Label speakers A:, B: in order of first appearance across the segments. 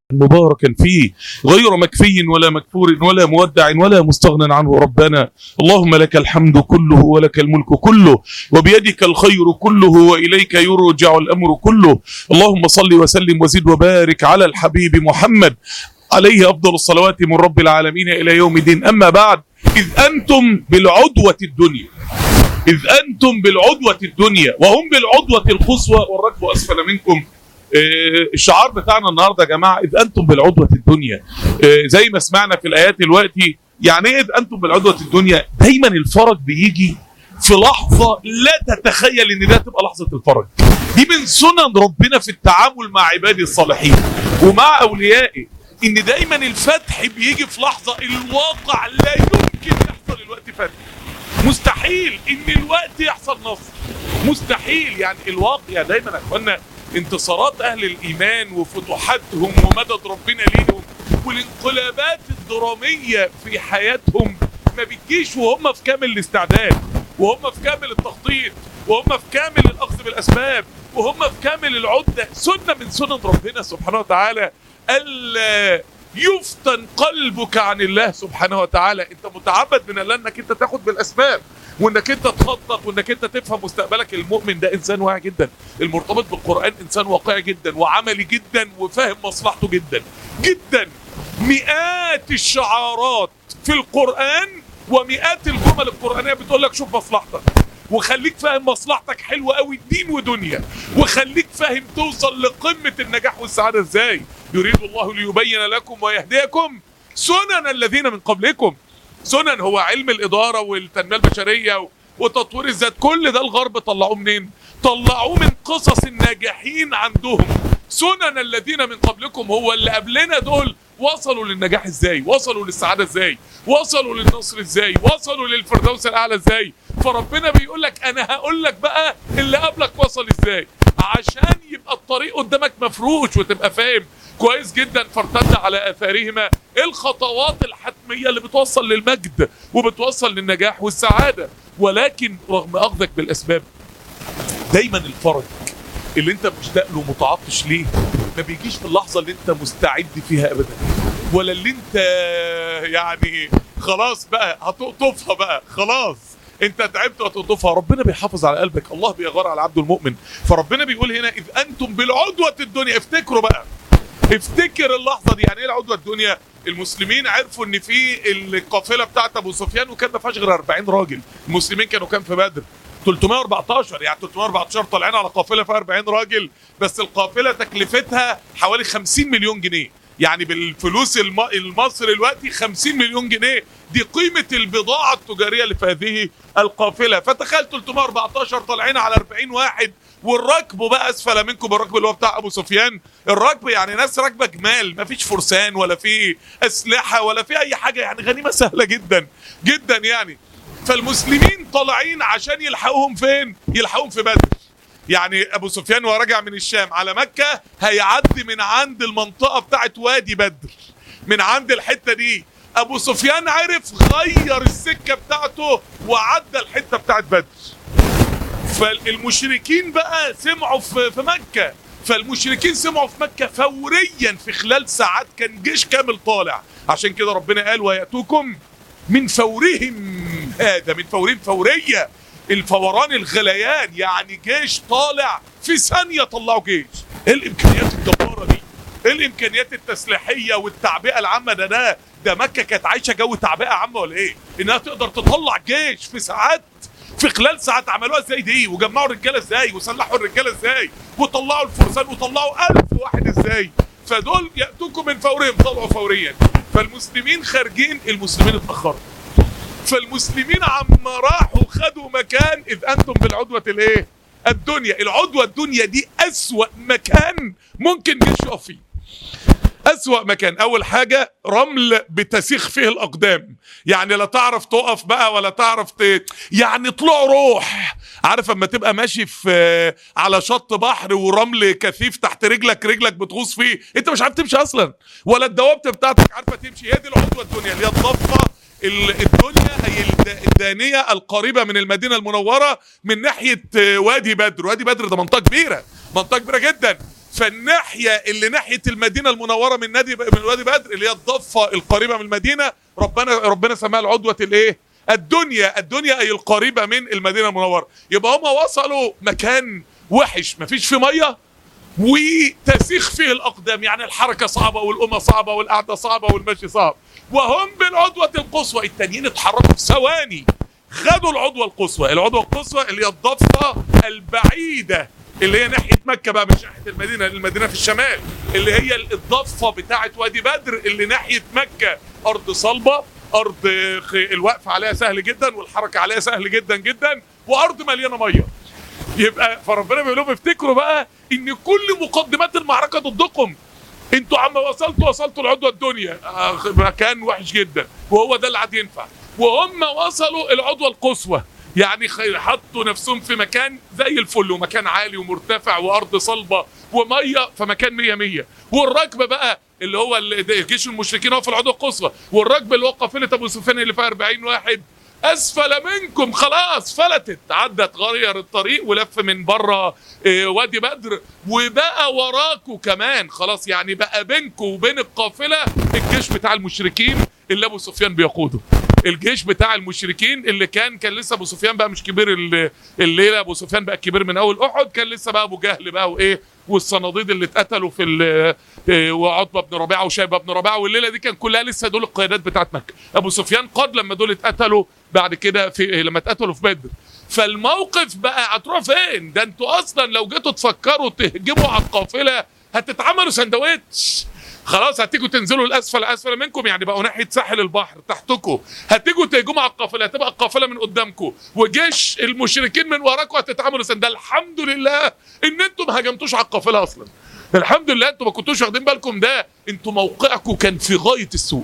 A: مباركا فيه غير مكفي ولا مكفور ولا مودع ولا مستغنى عنه ربنا اللهم لك الحمد كله ولك الملك كله وبيدك الخير كله وإليك يرجع الأمر كله اللهم صل وسلم وزد وبارك على الحبيب محمد عليه أفضل الصلوات من رب العالمين إلى يوم الدين أما بعد إذ أنتم بالعدوة الدنيا إذ أنتم بالعدوة الدنيا وهم بالعدوة القصوى والركب أسفل منكم آه، الشعار بتاعنا النهارده يا جماعه اذ انتم بالعدوه الدنيا آه، زي ما سمعنا في الايات دلوقتي يعني ايه اذ انتم بالعدوه الدنيا دايما الفرج بيجي في لحظه لا تتخيل ان ده تبقى لحظه الفرج دي من سنن ربنا في التعامل مع عباده الصالحين ومع اوليائه ان دايما الفتح بيجي في لحظه الواقع لا يمكن يحصل الوقت فتح مستحيل ان الوقت يحصل نصر مستحيل يعني الواقع دايما يا اخوانا انتصارات اهل الايمان وفتوحاتهم ومدد ربنا ليهم والانقلابات الدراميه في حياتهم ما بتجيش وهم في كامل الاستعداد وهم في كامل التخطيط وهم في كامل الاخذ بالاسباب وهم في كامل العده سنه من سنن ربنا سبحانه وتعالى الا يفتن قلبك عن الله سبحانه وتعالى انت متعبد من الله انك انت تاخد بالاسباب وانك انت تخطط وانك انت تفهم مستقبلك المؤمن ده انسان واعي جدا المرتبط بالقران انسان واقعي جدا وعملي جدا وفاهم مصلحته جدا جدا مئات الشعارات في القران ومئات الجمل القرانيه بتقول لك شوف مصلحتك وخليك فاهم مصلحتك حلوه قوي دين ودنيا وخليك فاهم توصل لقمه النجاح والسعاده ازاي يريد الله ليبين لكم ويهديكم سنن الذين من قبلكم سنن هو علم الاداره والتنميه البشريه وتطوير الذات كل ده الغرب طلعوه منين طلعوه من قصص الناجحين عندهم سنن الذين من قبلكم هو اللي قبلنا دول وصلوا للنجاح ازاي وصلوا للسعاده ازاي وصلوا للنصر ازاي وصلوا للفردوس الاعلى ازاي فربنا بيقول لك انا هقول لك بقى اللي قبلك وصل ازاي عشان يبقى الطريق قدامك مفروش وتبقى فاهم كويس جدا فارتد على اثارهما ايه الخطوات الحتميه اللي بتوصل للمجد وبتوصل للنجاح والسعاده ولكن رغم اخذك بالاسباب دايما الفرج اللي انت مشتاق له متعطش ليه ما بيجيش في اللحظه اللي انت مستعد فيها ابدا ولا اللي انت يعني خلاص بقى هتقطفها بقى خلاص انت تعبت وتقطفها ربنا بيحافظ على قلبك الله بيغار على عبده المؤمن فربنا بيقول هنا اذ انتم بالعدوه الدنيا افتكروا بقى افتكر اللحظه دي يعني ايه العدوه الدنيا المسلمين عرفوا ان في القافله بتاعت ابو سفيان وكان ما فيهاش غير 40 راجل المسلمين كانوا كام في بدر 314 يعني 314 طالعين على قافله فيها 40 راجل بس القافله تكلفتها حوالي 50 مليون جنيه يعني بالفلوس الم... المصري دلوقتي 50 مليون جنيه دي قيمه البضاعه التجاريه اللي في هذه القافله فتخيل 314 طالعين على 40 واحد والركب بقى اسفل منكم الركب اللي هو بتاع ابو سفيان الركب يعني ناس راكبه جمال ما فيش فرسان ولا في اسلحه ولا في اي حاجه يعني غنيمه سهله جدا جدا يعني فالمسلمين طالعين عشان يلحقوهم فين يلحقوهم في بدر يعني ابو سفيان وهو راجع من الشام على مكه هيعدي من عند المنطقه بتاعت وادي بدر من عند الحته دي ابو سفيان عرف غير السكه بتاعته وعدى الحته بتاعت بدر فالمشركين بقى سمعوا في, في مكه فالمشركين سمعوا في مكه فوريا في خلال ساعات كان جيش كامل طالع عشان كده ربنا قال وياتوكم من فورهم هذا من فورهم فوريه الفوران الغليان يعني جيش طالع في ثانيه طلعوا جيش ايه الامكانيات الجباره دي ايه الامكانيات التسليحيه والتعبئه العامه ده ده ده مكه كانت عايشه جو تعبئه عامه ولا ايه انها تقدر تطلع جيش في ساعات في خلال ساعات عملوها ازاي دي وجمعوا الرجاله ازاي وسلحوا الرجاله ازاي وطلعوا الفرسان وطلعوا ألف واحد ازاي فدول ياتوكم من فورهم طلعوا فوريا فالمسلمين خارجين المسلمين اتاخروا فالمسلمين عما راحوا خدوا مكان اذ انتم بالعدوه الايه الدنيا العدوه الدنيا دي اسوا مكان ممكن جيش يقف فيه أسوأ مكان أول حاجة رمل بتسيخ فيه الأقدام يعني لا تعرف تقف بقى ولا تعرف ت... يعني طلوع روح عارف اما تبقى ماشي في على شط بحر ورمل كثيف تحت رجلك رجلك بتغوص فيه انت مش عارف تمشي اصلا ولا الدوابة بتاعتك عارفة تمشي هي دي العدوة الدنيا اللي هي الضفة الدنيا هي الدانية القريبة من المدينة المنورة من ناحية وادي بدر وادي بدر ده منطقة كبيرة منطقة كبيرة جدا فالناحيه اللي ناحيه المدينه المنوره من نادي من وادي بدر اللي هي الضفه القريبه من المدينه ربنا ربنا سماها العدوه الايه الدنيا الدنيا اي القريبه من المدينه المنوره يبقى هم وصلوا مكان وحش مفيش فيه ميه وتسيخ فيه الاقدام يعني الحركه صعبه والقمه صعبه والقعده صعبه والمشي صعب وهم بالعدوه القصوى التانيين اتحركوا في ثواني خدوا العدوه القصوى العدوه القصوى اللي هي الضفه البعيده اللي هي ناحيه مكه بقى مش ناحيه المدينه المدينه في الشمال اللي هي الضفه بتاعه وادي بدر اللي ناحيه مكه ارض صلبه ارض خ- الوقف عليها سهل جدا والحركه عليها سهل جدا جدا وارض مليانه ميه يبقى فربنا بيقول لهم افتكروا بقى ان كل مقدمات المعركه ضدكم انتوا عم وصلتوا وصلتوا العدوى الدنيا آه، مكان وحش جدا وهو ده اللي عاد ينفع وهم وصلوا العدوى القصوى يعني خ- حطوا نفسهم في مكان زي الفل ومكان عالي ومرتفع وارض صلبه وميه فمكان 100 100 والركبه بقى اللي هو ال- ده جيش المشركين هو في العدوى القصوى والركبه اللي هو قافله ابو سفيان اللي فيها 40 واحد اسفل منكم خلاص فلتت عدت غير الطريق ولف من بره آه، وادي بدر وبقى وراكوا كمان خلاص يعني بقى بينكم وبين القافله الجيش بتاع المشركين اللي ابو سفيان بيقوده الجيش بتاع المشركين اللي كان كان لسه ابو سفيان بقى مش كبير ال- الليله ابو سفيان بقى كبير من اول احد كان لسه بقى ابو جهل بقى وايه والصناديد اللي اتقتلوا في ال- آه، وعتبه بن ربيعه وشيبه بن ربيعه والليله دي كان كلها لسه دول القيادات بتاعت مكه ابو سفيان قاد لما دول اتقتلوا بعد كده في لما اتقتلوا في بدر فالموقف بقى هتروح فين ده انتوا اصلا لو جيتوا تفكروا تهجموا على القافله هتتعملوا سندوتش خلاص هتيجوا تنزلوا الاسفل اسفل منكم يعني بقوا ناحيه ساحل البحر تحتكم هتيجوا تهجموا على القافله هتبقى القافله من قدامكم وجيش المشركين من وراكم هتتعاملوا سند الحمد لله ان انتم ما هاجمتوش على القافله اصلا الحمد لله انتم ما كنتوش واخدين بالكم ده انتم موقعكم كان في غايه السوء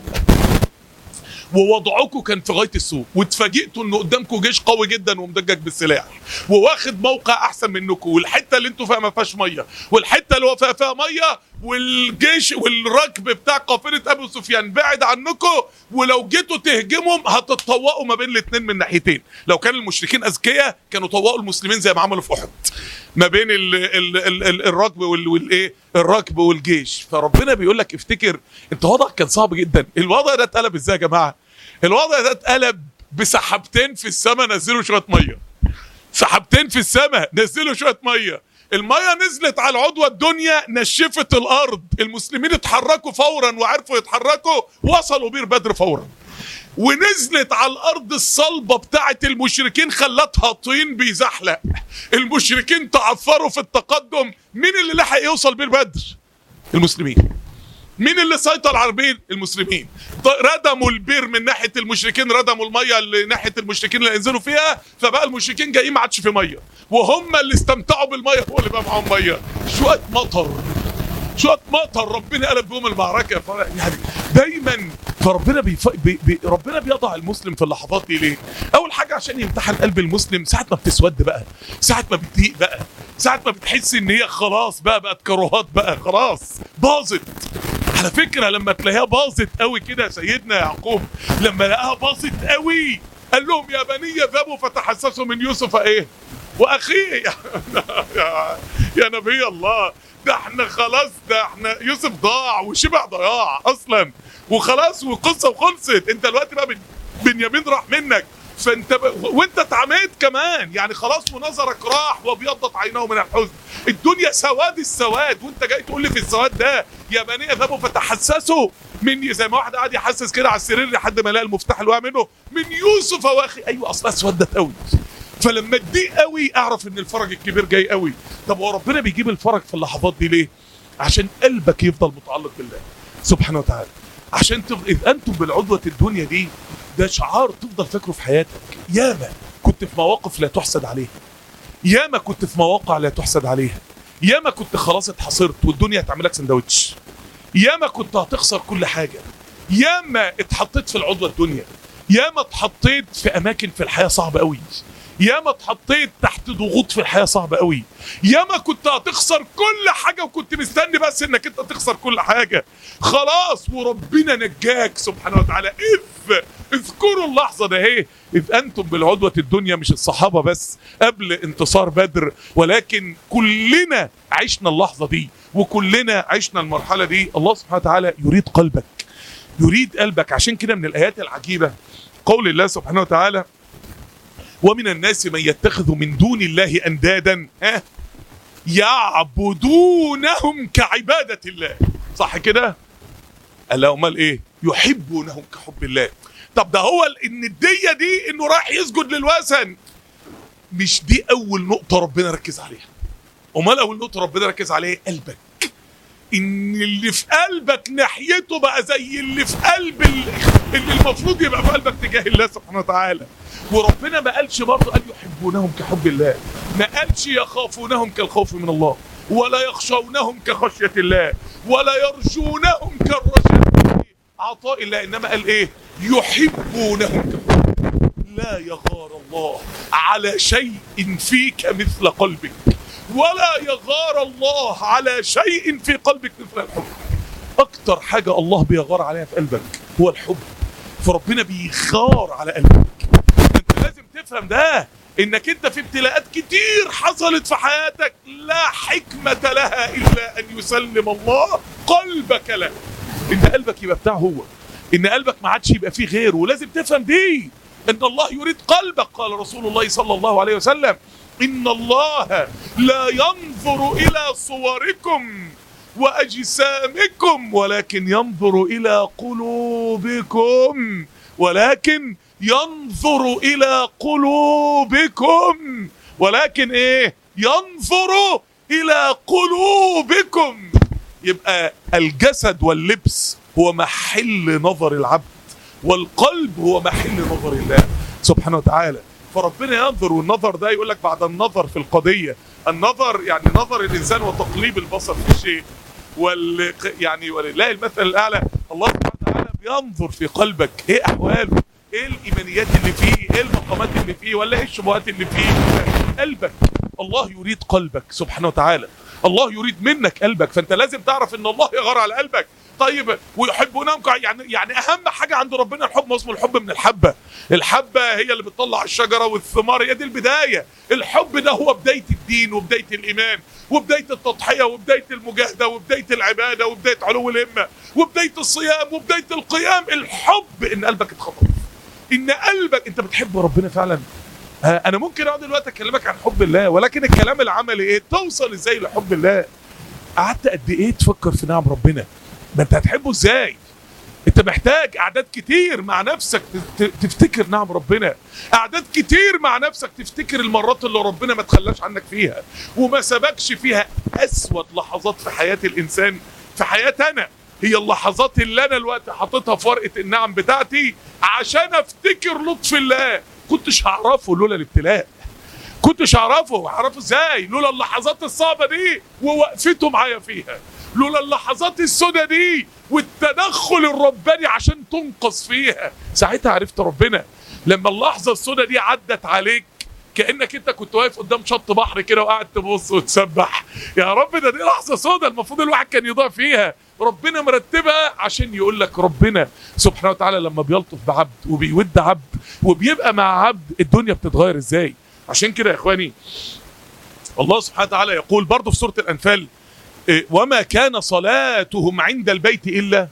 A: ووضعكم كان في غايه السوء واتفاجئتوا ان قدامكم جيش قوي جدا ومدجج بالسلاح وواخد موقع احسن منكم والحته اللي انتوا فيها ما فيهاش ميه والحته اللي هو فيها فيها ميه والجيش والركب بتاع قافله ابو سفيان بعد عنكم ولو جيتوا تهجمهم هتتطوقوا ما بين الاثنين من ناحيتين لو كان المشركين اذكياء كانوا طوقوا المسلمين زي ما عملوا في احد ما بين ال ال ال ال الركب وال- والايه الركب والجيش فربنا بيقول لك افتكر انت وضعك كان صعب جدا الوضع ده اتقلب ازاي يا جماعه الوضع ده اتقلب بسحابتين في السماء نزلوا شويه ميه سحابتين في السماء نزلوا شويه ميه الميه نزلت على العضوه الدنيا نشفت الارض المسلمين اتحركوا فورا وعرفوا يتحركوا وصلوا بير بدر فورا ونزلت على الارض الصلبه بتاعه المشركين خلتها طين بيزحلق المشركين تعثروا في التقدم مين اللي لحق يوصل بير بدر المسلمين مين اللي سيطر على البير المسلمين ط- ردموا البير من ناحيه المشركين ردموا الميه اللي ناحيه المشركين اللي ينزلوا فيها فبقى المشركين جايين ما عادش في ميه وهم اللي استمتعوا بالميه هو اللي بقى معاهم ميه شويه مطر شويه مطر ربنا قلب بهم المعركه ف- يعني دايما فربنا بيف... بي... بي... ربنا بيضع المسلم في اللحظات دي ليه؟ اول حاجه عشان يمتحن قلب المسلم ساعه ما بتسود بقى ساعه ما بتضيق بقى ساعه ما بتحس ان هي خلاص بقى بقت كروهات بقى خلاص باظت على فكره لما تلاقيها باظت قوي كده سيدنا يعقوب لما لقاها باظت قوي قال لهم يا بني اذهبوا فتحسسوا من يوسف ايه واخيه يا, يا نبي الله ده احنا خلاص ده احنا يوسف ضاع وشبع ضياع اصلا وخلاص وقصه وخلصت انت دلوقتي بقى بن- بنيامين راح منك فانت ب... وانت اتعميت كمان يعني خلاص ونظرك راح وابيضت عيناه من الحزن الدنيا سواد السواد وانت جاي تقول لي في السواد ده يا بني اذهبوا فتحسسوا مني زي ما واحد قاعد يحسس كده على السرير لحد ما لقى المفتاح اللي وقع منه من يوسف واخي ايوه اصلها اسودت قوي فلما تضيق قوي اعرف ان الفرج الكبير جاي قوي طب هو ربنا بيجيب الفرج في اللحظات دي ليه عشان قلبك يفضل متعلق بالله سبحانه وتعالى عشان تف... اذ انتم بالعدوه الدنيا دي ده شعار تفضل فاكره في حياتك ياما كنت في مواقف لا تحسد عليها ياما كنت في مواقع لا تحسد عليها ياما كنت خلاص اتحصرت والدنيا هتعمل لك سندوتش ياما كنت هتخسر كل حاجه ياما اتحطيت في العضوه الدنيا ياما اتحطيت في اماكن في الحياه صعبه قوي ياما اتحطيت تحت ضغوط في الحياه صعبه قوي ياما كنت هتخسر كل حاجه وكنت مستني بس انك انت تخسر كل حاجه خلاص وربنا نجاك سبحانه وتعالى اذ اذكروا اللحظه ده اهي اذ انتم بالعدوه الدنيا مش الصحابه بس قبل انتصار بدر ولكن كلنا عشنا اللحظه دي وكلنا عشنا المرحله دي الله سبحانه وتعالى يريد قلبك يريد قلبك عشان كده من الايات العجيبه قول الله سبحانه وتعالى ومن الناس من يتخذ من دون الله اندادا ها يعبدونهم كعباده الله صح كده قال له امال ايه يحبونهم كحب الله طب ده هو النديه دي انه راح يسجد للوثن مش دي اول نقطه ربنا ركز عليها امال اول نقطه ربنا ركز عليها قلبك ان اللي في قلبك ناحيته بقى زي اللي في قلب ال- اللي المفروض يبقى في قلبك تجاه الله سبحانه وتعالى وربنا ما قالش برضه قال يحبونهم كحب الله ما قالش يخافونهم كالخوف من الله ولا يخشونهم كخشية الله ولا يرجونهم كالرجاء عطاء الله انما قال ايه يحبونهم كحب لا يغار الله على شيء فيك مثل قلبك ولا يغار الله على شيء في قلبك مثل الحب اكتر حاجة الله بيغار عليها في قلبك هو الحب فربنا بيغار على قلبك انت لازم تفهم ده انك انت في ابتلاءات كتير حصلت في حياتك لا حكمة لها الا ان يسلم الله قلبك له ان قلبك يبقى بتاعه هو ان قلبك ما عادش يبقى فيه غيره ولازم تفهم دي ان الله يريد قلبك قال رسول الله صلى الله عليه وسلم ان الله لا ينظر الى صوركم واجسامكم ولكن ينظر الى قلوبكم ولكن ينظر الى قلوبكم ولكن ايه ينظر الى قلوبكم يبقى الجسد واللبس هو محل نظر العبد والقلب هو محل نظر الله سبحانه وتعالى فربنا ينظر والنظر ده يقول لك بعد النظر في القضيه النظر يعني نظر الانسان وتقليب البصر في الشيء وال يعني ولله المثل الاعلى الله سبحانه وتعالى بينظر في قلبك ايه احواله ايه الايمانيات اللي فيه ايه المقامات اللي فيه ولا ايه الشبهات اللي فيه قلبك الله يريد قلبك سبحانه وتعالى الله يريد منك قلبك فانت لازم تعرف ان الله يغار على قلبك طيب ويحبونهم كع- يعني يعني اهم حاجه عند ربنا الحب ما اسمه الحب من الحبه الحبه هي اللي بتطلع الشجره والثمار هي دي البدايه الحب ده هو بدايه الدين وبدايه الايمان وبدايه التضحيه وبدايه المجاهده وبدايه العباده وبدايه علو الهمه وبدايه الصيام وبدايه القيام الحب ان قلبك اتخطف ان قلبك انت بتحب ربنا فعلا آه، انا ممكن اقعد دلوقتي اكلمك عن حب الله ولكن الكلام العملي ايه توصل ازاي لحب الله قعدت قد ايه تفكر في نعم ربنا ما انت هتحبه ازاي انت محتاج اعداد كتير مع نفسك ت- ت- تفتكر نعم ربنا اعداد كتير مع نفسك تفتكر المرات اللي ربنا ما تخلاش عنك فيها وما سبكش فيها اسود لحظات في حياة الانسان في حياتي انا هي اللحظات اللي انا الوقت حاططها في ورقه النعم بتاعتي عشان افتكر لطف الله كنتش هعرفه لولا الابتلاء كنتش اعرفه اعرفه ازاي لولا اللحظات الصعبه دي ووقفته معايا فيها لولا اللحظات السوداء دي والتدخل الرباني عشان تنقذ فيها ساعتها عرفت ربنا لما اللحظه السوداء دي عدت عليك كانك انت كنت واقف قدام شط بحر كده وقاعد تبص وتسبح يا رب ده دي لحظه سوداء المفروض الواحد كان يضيع فيها ربنا مرتبها عشان يقول لك ربنا سبحانه وتعالى لما بيلطف بعبد وبيود عبد وبيبقى مع عبد الدنيا بتتغير ازاي عشان كده يا اخواني الله سبحانه وتعالى يقول برضه في سوره الانفال إيه، وما كان صلاتهم عند البيت الا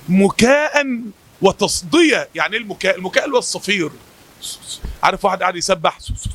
A: مكاء وتصديه يعني ايه المكاء المكاء اللي هو الصفير عارف واحد قاعد يسبح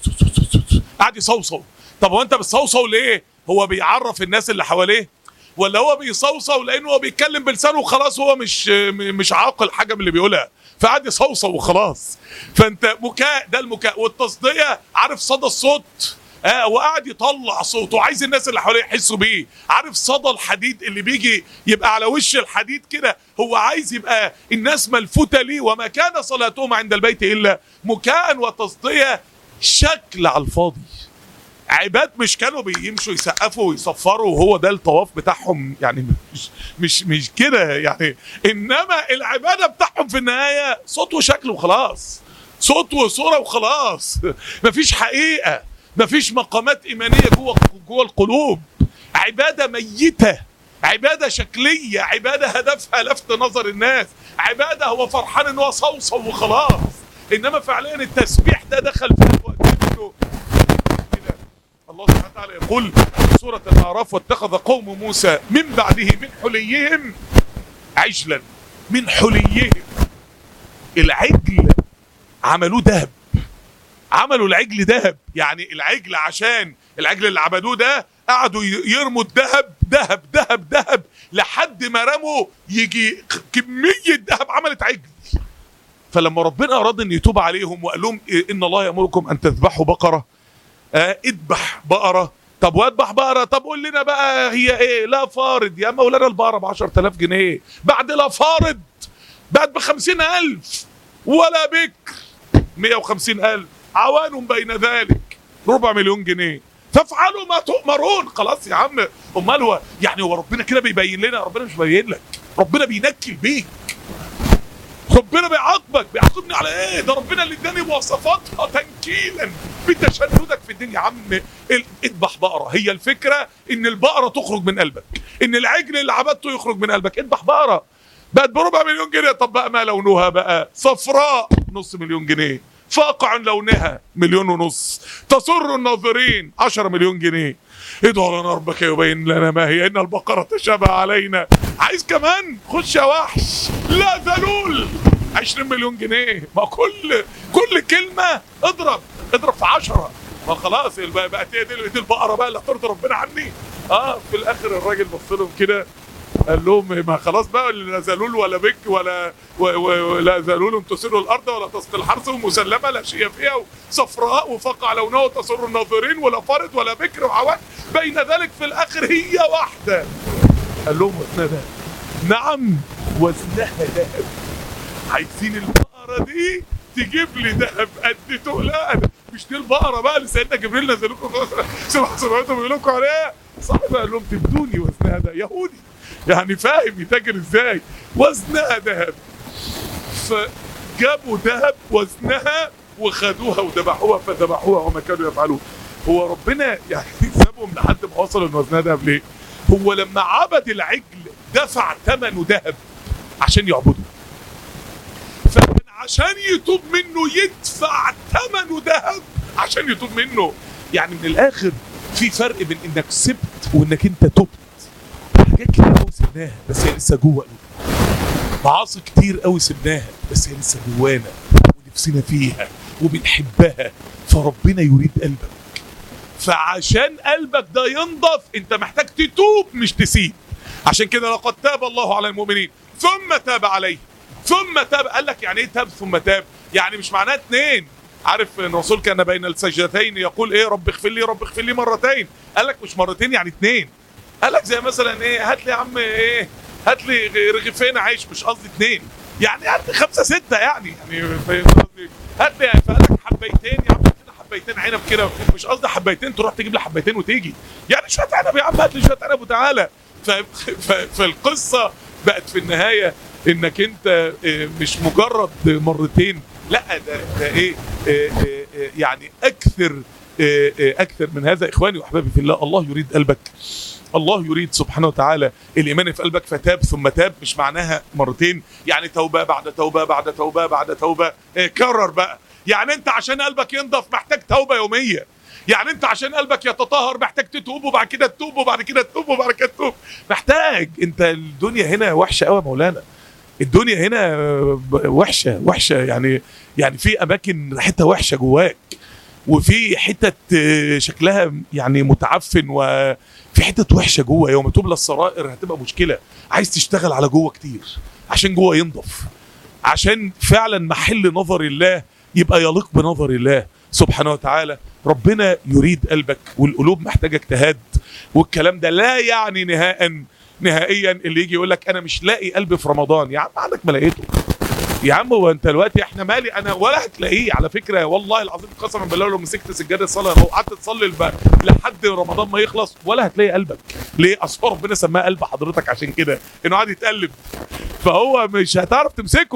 A: قاعد يصوصو طب هو انت بتصوصو ليه هو بيعرف الناس اللي حواليه ولا هو بيصوصو لانه هو بيتكلم بلسانه وخلاص هو مش م- مش عاقل حاجه من اللي بيقولها فقعد يصوصو وخلاص فانت مكاء ده المكاء والتصديه عارف صدى الصوت اه وقاعد يطلع صوته وعايز الناس اللي حواليه يحسوا بيه عارف صدى الحديد اللي بيجي يبقى على وش الحديد كده هو عايز يبقى الناس ملفوته ليه وما كان صلاتهم عند البيت الا مكاء وتصديه شكل على الفاضي عباد مش كانوا بيمشوا يسقفوا ويصفروا وهو ده الطواف بتاعهم يعني مش مش مش كده يعني انما العباده بتاعهم في النهايه صوت وشكل وخلاص صوت وصوره وخلاص مفيش حقيقه مفيش مقامات ايمانيه جوه جوه القلوب عباده ميته عباده شكليه عباده هدفها لفت نظر الناس عباده هو فرحان ان هو صوصو وخلاص انما فعليا التسبيح ده دخل في الوقت منه كده الله سبحانه وتعالى يقول في سوره الاعراف واتخذ قوم موسى من بعده من حليهم عجلا من حليهم العجل عملوه ذهب عملوا العجل ذهب يعني العجل عشان العجل اللي عبدوه ده قعدوا يرموا الذهب ذهب ذهب ذهب لحد ما رموا يجي كمية ذهب عملت عجل فلما ربنا أراد أن يتوب عليهم وقال لهم إيه إن الله يأمركم أن تذبحوا بقرة آه اذبح بقرة طب واذبح بقرة طب قول لنا بقى هي ايه لا فارض يا مولانا البقرة ب 10000 جنيه بعد لا فارض بعد ب 50000 ولا بكر 150000 عوان بين ذلك ربع مليون جنيه فافعلوا ما تؤمرون خلاص يا عم امال هو يعني هو ربنا كده بيبين لنا ربنا مش بيبين لك ربنا بينكل بيك ربنا بيعاقبك بيعاقبني على ايه ده ربنا اللي اداني مواصفاتها تنكيلا بتشددك في الدنيا يا عم اذبح بقره هي الفكره ان البقره تخرج من قلبك ان العجل اللي عبدته يخرج من قلبك اذبح بقره بقت بربع مليون جنيه طب بقى ما لونها بقى صفراء نص مليون جنيه فاقع لونها مليون ونص تسر الناظرين عشرة مليون جنيه ادعوا لنا ربك يبين لنا ما هي ان البقرة تشابه علينا عايز كمان خش يا وحش لا ذلول 20 مليون جنيه ما كل كل كلمة اضرب اضرب في عشرة ما خلاص بقت هي دي البقرة بقى اللي هترضي ربنا عني اه في الاخر الراجل بص لهم كده قال لهم ما خلاص بقى لا زلول ولا بك ولا ولا زلول تسر الارض ولا تسقي الحرث ومسلمه لا شيء فيها صفراء وفقع لونها تسر الناظرين ولا فرد ولا بكر وعوان بين ذلك في الاخر هي واحده قال لهم وزنها ذهب نعم وزنها ذهب عايزين البقره دي تجيب لي ذهب قد تقلها مش دي البقره بقى اللي سيدنا جبريل نزل لكم سبع سماوات بيقول لكم عليها صاحب قال لهم تبدوني وزنها ده يهودي يعني فاهم يتاجر ازاي وزنها ذهب فجابوا ذهب وزنها وخدوها وذبحوها فذبحوها وما كانوا يفعلون هو ربنا يعني سابهم لحد ما وصلوا ان وزنها ذهب ليه؟ هو لما عبد العجل دفع ثمنه ذهب عشان يعبده فكان عشان يتوب منه يدفع ثمنه ذهب عشان يتوب منه يعني من الاخر في فرق بين انك سبت وانك انت تبت حاجات كتير قوي سبناها بس هي لسه جوه قلوبنا معاصي كتير قوي سبناها بس هي لسه جوانا ونفسنا فيها وبنحبها فربنا يريد قلبك فعشان قلبك ده ينضف انت محتاج تتوب مش تسيب عشان كده لقد تاب الله على المؤمنين ثم تاب عليه ثم تاب قال لك يعني ايه تاب ثم تاب يعني مش معناه اتنين عارف ان الرسول كان بين السجدتين يقول ايه رب اغفر لي رب اغفر لي مرتين قال لك مش مرتين يعني اتنين قال لك زي مثلا ايه هات لي يا عم ايه هات لي رغيفين عيش مش قصدي اثنين يعني هات لي خمسه سته يعني يعني قصدي هات لي فقال لك حبيتين يا عم هات لي حبيتين عنب كده مش قصدي حبيتين تروح تجيب لي حبيتين وتيجي يعني شويه عنب يا عم هات لي شويه عنب وتعالى فالقصه بقت في النهايه انك انت مش مجرد مرتين لا ده ده ايه يعني اكثر اكثر من هذا اخواني واحبابي في الله الله يريد قلبك الله يريد سبحانه وتعالى الايمان في قلبك فتاب ثم تاب مش معناها مرتين يعني توبه بعد توبه بعد توبه بعد توبه إيه كرر بقى يعني انت عشان قلبك ينضف محتاج توبه يوميه يعني انت عشان قلبك يتطهر محتاج تتوب وبعد كده تتوب وبعد كده تتوب وبعد كده تتوب محتاج انت الدنيا هنا وحشه قوي يا مولانا الدنيا هنا وحشه وحشه يعني يعني في اماكن ريحتها وحشه جواك وفي حتت شكلها يعني متعفن وفي حتت وحشه جوه يوم تبلى السرائر هتبقى مشكله عايز تشتغل على جوه كتير عشان جوه ينضف عشان فعلا محل نظر الله يبقى يليق بنظر الله سبحانه وتعالى ربنا يريد قلبك والقلوب محتاجه اجتهاد والكلام ده لا يعني نهاء نهائيا اللي يجي يقول لك انا مش لاقي قلبي في رمضان يا عم عندك ما لقيته يا عم هو انت دلوقتي احنا مالي انا ولا هتلاقيه على فكره والله العظيم قسما بالله لو مسكت سجاده الصلاه لو قعدت تصلي الب... لحد رمضان ما يخلص ولا هتلاقي قلبك ليه اصل ربنا سماه قلب حضرتك عشان كده انه قاعد يتقلب فهو مش هتعرف تمسكه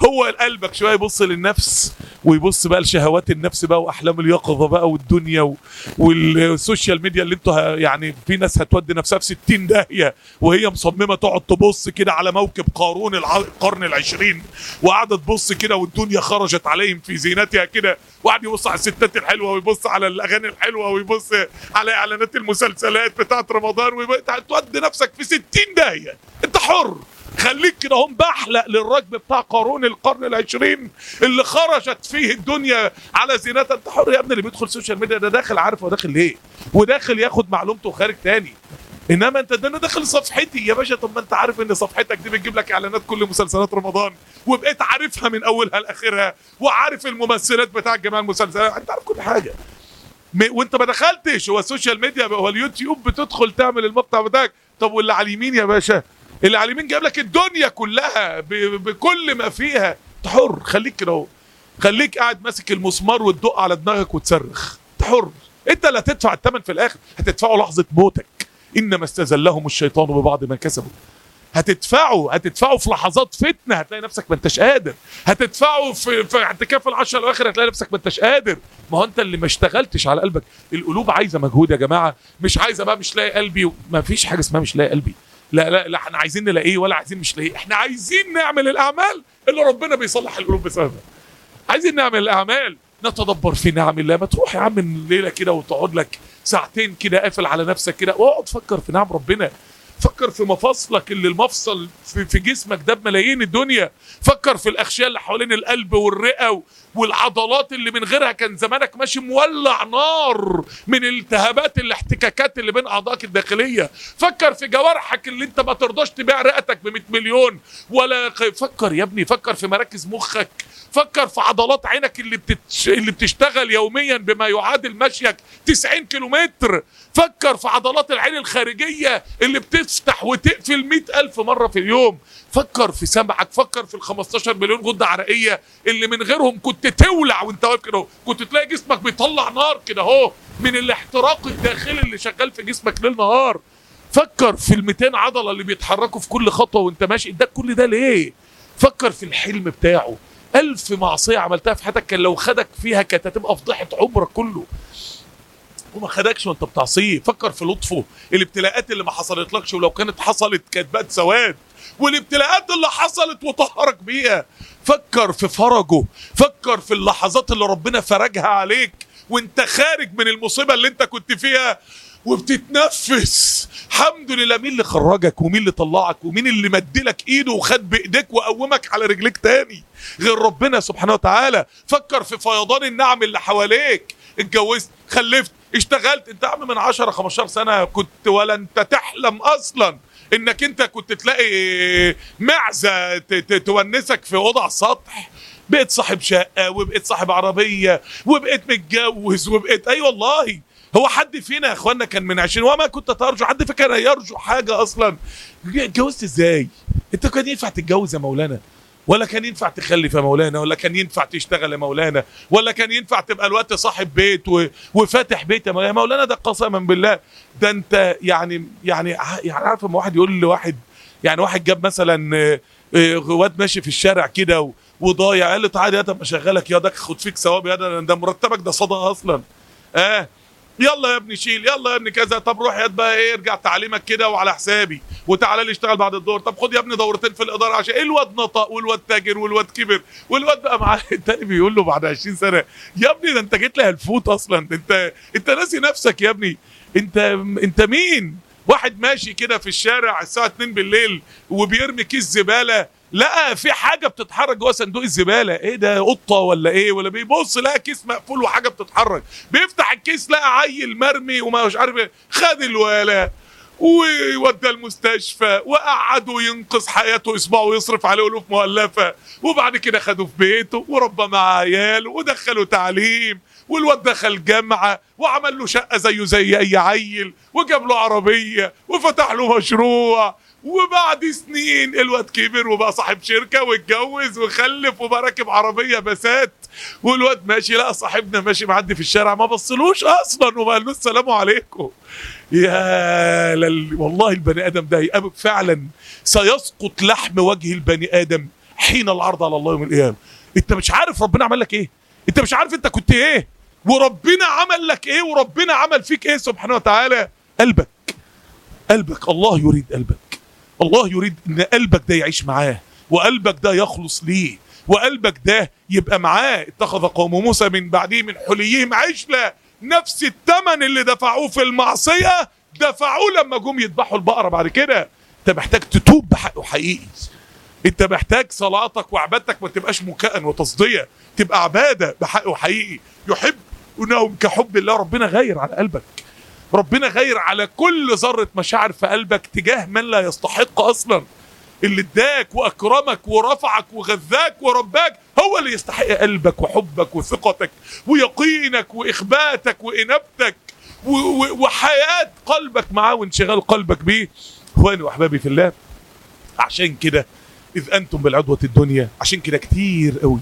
A: هو قلبك شويه يبص للنفس ويبص بقى لشهوات النفس بقى واحلام اليقظه بقى والدنيا و... والسوشيال ميديا اللي انتوا ه- يعني في ناس هتودي نفسها في 60 داهيه وهي مصممه تقعد تبص كده على موكب قارون الع- القرن العشرين وقاعده تبص كده والدنيا خرجت عليهم في زينتها كده وقعد يبص على الستات الحلوه ويبص على الاغاني الحلوه ويبص على اعلانات المسلسلات بتاعت رمضان ويبقى تودي نفسك في 60 داهيه انت حر خليك كده هم بحلق للركب بتاع قارون القرن العشرين اللي خرجت فيه الدنيا على زينتها انت حر يا ابني اللي بيدخل سوشيال ميديا ده داخل عارف هو داخل ليه وداخل ياخد معلومته وخارج تاني انما انت ده انا داخل صفحتي يا باشا طب ما انت عارف ان صفحتك دي بتجيب لك اعلانات كل مسلسلات رمضان وبقيت عارفها من اولها لاخرها وعارف الممثلات بتاع جميع المسلسلات انت عارف كل حاجه م- وانت ما دخلتش هو السوشيال ميديا هو اليوتيوب بتدخل تعمل المقطع بتاعك طب واللي على اليمين يا باشا اللي على اليمين جايب لك الدنيا كلها ب- بكل ما فيها انت حر خليك كده اهو خليك قاعد ماسك المسمار وتدق على دماغك وتصرخ انت حر انت اللي هتدفع الثمن في الاخر هتدفعه لحظه موتك انما استزلهم الشيطان ببعض ما كسبوا هتدفعوا هتدفعوا في لحظات فتنه هتلاقي نفسك ما انتش قادر هتدفعوا في في اعتكاف العشر الاواخر هتلاقي نفسك ما انتش قادر ما هو انت اللي ما اشتغلتش على قلبك القلوب عايزه مجهود يا جماعه مش عايزه بقى مش لاقي قلبي ما فيش حاجه اسمها مش لاقي قلبي لا لا لا احنا عايزين نلاقيه ولا عايزين مش لاقيه احنا عايزين نعمل الاعمال اللي ربنا بيصلح القلوب بسببها عايزين نعمل الاعمال نتدبر في نعم الله ما تروح يا عم الليله كده وتقعد لك ساعتين كده قافل على نفسك كده واقعد فكر في نعم ربنا فكر في مفاصلك اللي المفصل في, في جسمك ده بملايين الدنيا فكر في الاغشيه اللي حوالين القلب والرئه و- والعضلات اللي من غيرها كان زمانك ماشي مولع نار من الالتهابات الاحتكاكات اللي بين اعضائك الداخليه فكر في جوارحك اللي انت ما ترضاش تبيع رئتك ب 100 مليون ولا ق- فكر يا ابني فكر في مراكز مخك فكر في عضلات عينك اللي بتتش... اللي بتشتغل يوميا بما يعادل مشيك 90 كيلومتر فكر في عضلات العين الخارجية اللي بتفتح وتقفل 100 ألف مرة في اليوم فكر في سمعك فكر في ال 15 مليون غدة عرقية اللي من غيرهم كنت تولع وانت واقف كده اهو. كنت تلاقي جسمك بيطلع نار كده اهو من الاحتراق الداخلي اللي شغال في جسمك ليل نهار فكر في ال 200 عضلة اللي بيتحركوا في كل خطوة وانت ماشي ده كل ده ليه فكر في الحلم بتاعه ألف معصية عملتها في حياتك كان لو خدك فيها كانت هتبقى فضيحة عمرك كله وما خدكش وانت بتعصيه فكر في لطفه الابتلاءات اللي ما حصلتلكش ولو كانت حصلت كانت بقت سواد والابتلاءات اللي حصلت وطهرك بيها فكر في فرجه فكر في اللحظات اللي ربنا فرجها عليك وانت خارج من المصيبة اللي انت كنت فيها وبتتنفس الحمد لله مين اللي خرجك ومين اللي طلعك ومين اللي مدلك ايده وخد بايديك وقومك على رجليك تاني غير ربنا سبحانه وتعالى فكر في فيضان النعم اللي حواليك اتجوزت خلفت اشتغلت انت يا عم من 10 15 سنه كنت ولا انت تحلم اصلا انك انت كنت تلاقي معزه ت- ت- تونسك في اوضه على السطح بقيت صاحب شقه وبقيت صاحب عربيه وبقيت متجوز وبقيت اي والله هو حد فينا يا اخوانا كان من 20 وما كنت ترجو حد فينا كان يرجو حاجه اصلا اتجوزت ازاي انت كان ينفع تتجوز يا مولانا ولا كان ينفع تخلف يا مولانا ولا كان ينفع تشتغل يا مولانا ولا كان ينفع تبقى الوقت صاحب بيت و... وفاتح بيت يا مولانا يا مولانا ده قسما بالله ده انت يعني يعني ع- يعني عارف لما واحد يقول لواحد يعني واحد جاب مثلا آه، آه، واد ماشي في الشارع كده و... وضايع قال له تعالى يا ده اشغلك يا ده خد فيك ثواب يا ده ده مرتبك ده صدقه اصلا اه يلا يا ابني شيل يلا يا ابني كذا طب روح يا بقى ايه ارجع تعليمك كده وعلى حسابي وتعالى لي اشتغل بعد الدور طب خد يا ابني دورتين في الاداره عشان ايه الواد نطق والواد تاجر والواد كبر والواد بقى معاه التاني بيقول له بعد 20 سنه يا ابني ده انت جيت لي هلفوت اصلا ده انت انت ناسي نفسك يا ابني انت انت مين واحد ماشي كده في الشارع الساعه 2 بالليل وبيرمي كيس زباله لقى في حاجه بتتحرك جوه صندوق الزباله ايه ده قطه ولا ايه ولا بيبص لقى كيس مقفول وحاجه بتتحرك بيفتح الكيس لقى عيل مرمي وما مش عارف ايه خد الولا وودى المستشفى وقعدوا ينقذ حياته اسبوع يصرف عليه الوف مؤلفه وبعد كده خدوه في بيته وربى مع عياله ودخلوا تعليم والواد دخل جامعه وعمل له شقه زيه زي اي عيل وجاب له عربيه وفتح له مشروع وبعد سنين الواد كبر وبقى صاحب شركه واتجوز وخلف وبقى راكب عربيه بسات والواد ماشي لقى صاحبنا ماشي معدي في الشارع ما بصلوش اصلا وما قالوش السلام عليكم يا لل... والله البني ادم ده هيقابل فعلا سيسقط لحم وجه البني ادم حين العرض على الله يوم القيامه انت مش عارف ربنا عمل لك ايه انت مش عارف انت كنت ايه وربنا عمل لك ايه وربنا عمل فيك ايه سبحانه وتعالى قلبك قلبك الله يريد قلبك الله يريد ان قلبك ده يعيش معاه وقلبك ده يخلص ليه وقلبك ده يبقى معاه اتخذ قوم موسى من بعده من حليهم عجلة نفس الثمن اللي دفعوه في المعصية دفعوه لما جم يذبحوا البقرة بعد كده انت محتاج تتوب بحقه حقيقي انت محتاج صلاتك وعبادتك ما تبقاش مكاء وتصدية تبقى عبادة بحقه حقيقي يحب انهم كحب الله ربنا غير على قلبك ربنا غير على كل ذرة مشاعر في قلبك تجاه من لا يستحق اصلا اللي اداك واكرمك ورفعك وغذاك ورباك هو اللي يستحق قلبك وحبك وثقتك ويقينك واخباتك وانابتك و- و- وحياه قلبك معاه وانشغال قلبك بيه اخواني واحبابي في الله عشان كده اذ انتم بالعدوه الدنيا عشان كده كتير قوي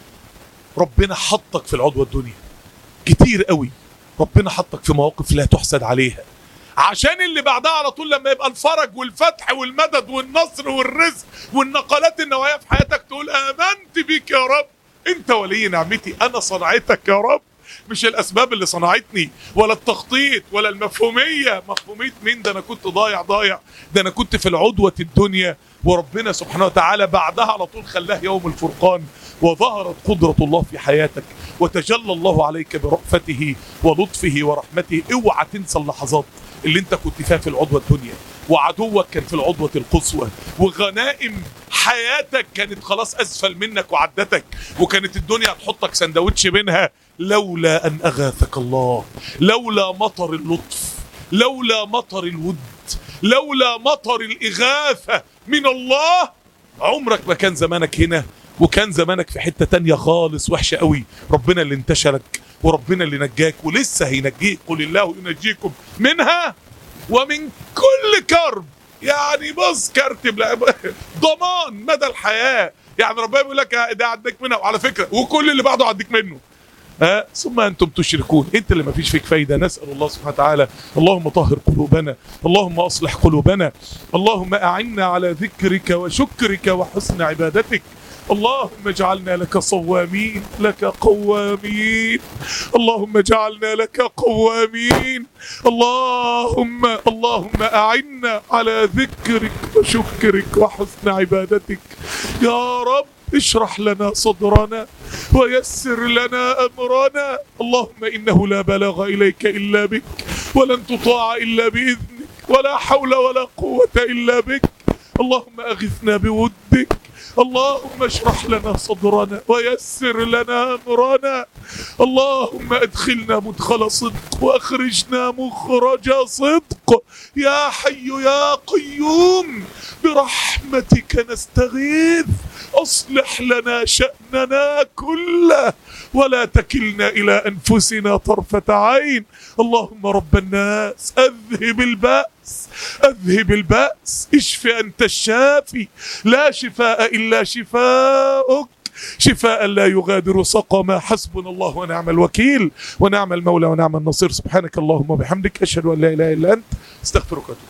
A: ربنا حطك في العدوه الدنيا كتير قوي ربنا حطك في مواقف لا تحسد عليها عشان اللي بعدها على طول لما يبقى الفرج والفتح والمدد والنصر والرزق والنقلات النوعيه في حياتك تقول امنت بيك يا رب انت ولي نعمتي انا صنعتك يا رب مش الاسباب اللي صنعتني ولا التخطيط ولا المفهوميه مفهوميه مين ده انا كنت ضايع ضايع ده انا كنت في العدوه الدنيا وربنا سبحانه وتعالى بعدها على طول خلاه يوم الفرقان وظهرت قدرة الله في حياتك وتجلى الله عليك برأفته ولطفه ورحمته اوعى تنسى اللحظات اللي انت كنت فيها في العدوة الدنيا وعدوك كان في العدوة القصوى وغنائم حياتك كانت خلاص أسفل منك وعدتك وكانت الدنيا هتحطك سندوتش منها لولا أن أغاثك الله لولا مطر اللطف لولا مطر الود لولا مطر الإغاثة من الله عمرك ما كان زمانك هنا وكان زمانك في حتة تانية خالص وحشة قوي ربنا اللي انتشلك وربنا اللي نجاك ولسه هينجيك قل الله ينجيكم منها ومن كل كرب يعني بص كرتب لا- ضمان مدى الحياة يعني ربنا بيقول لك ده عديك منها وعلى فكرة وكل اللي بعده عديك منه ها ثم انتم تشركون انت اللي ما فيش فيك فايده نسال الله سبحانه وتعالى اللهم طهر قلوبنا اللهم اصلح قلوبنا اللهم اعنا على ذكرك وشكرك وحسن عبادتك اللهم اجعلنا لك صوامين لك قوامين اللهم اجعلنا لك قوامين اللهم اللهم اعنا على ذكرك وشكرك وحسن عبادتك يا رب اشرح لنا صدرنا ويسر لنا امرنا اللهم انه لا بلاغ اليك الا بك ولن تطاع الا باذنك ولا حول ولا قوه الا بك اللهم اغثنا بودك اللهم اشرح لنا صدرنا ويسر لنا امرنا اللهم ادخلنا مدخل صدق واخرجنا مخرج صدق يا حي يا قيوم برحمتك نستغيث اصلح لنا شأننا كله ولا تكلنا إلى أنفسنا طرفة عين اللهم رب الناس أذهب البأس أذهب البأس اشف أنت الشافي لا شفاء إلا شفاؤك شفاء لا يغادر سقما حسبنا الله ونعم الوكيل ونعم المولى ونعم النصير سبحانك اللهم وبحمدك أشهد أن لا إله إلا أنت استغفرك وأتوب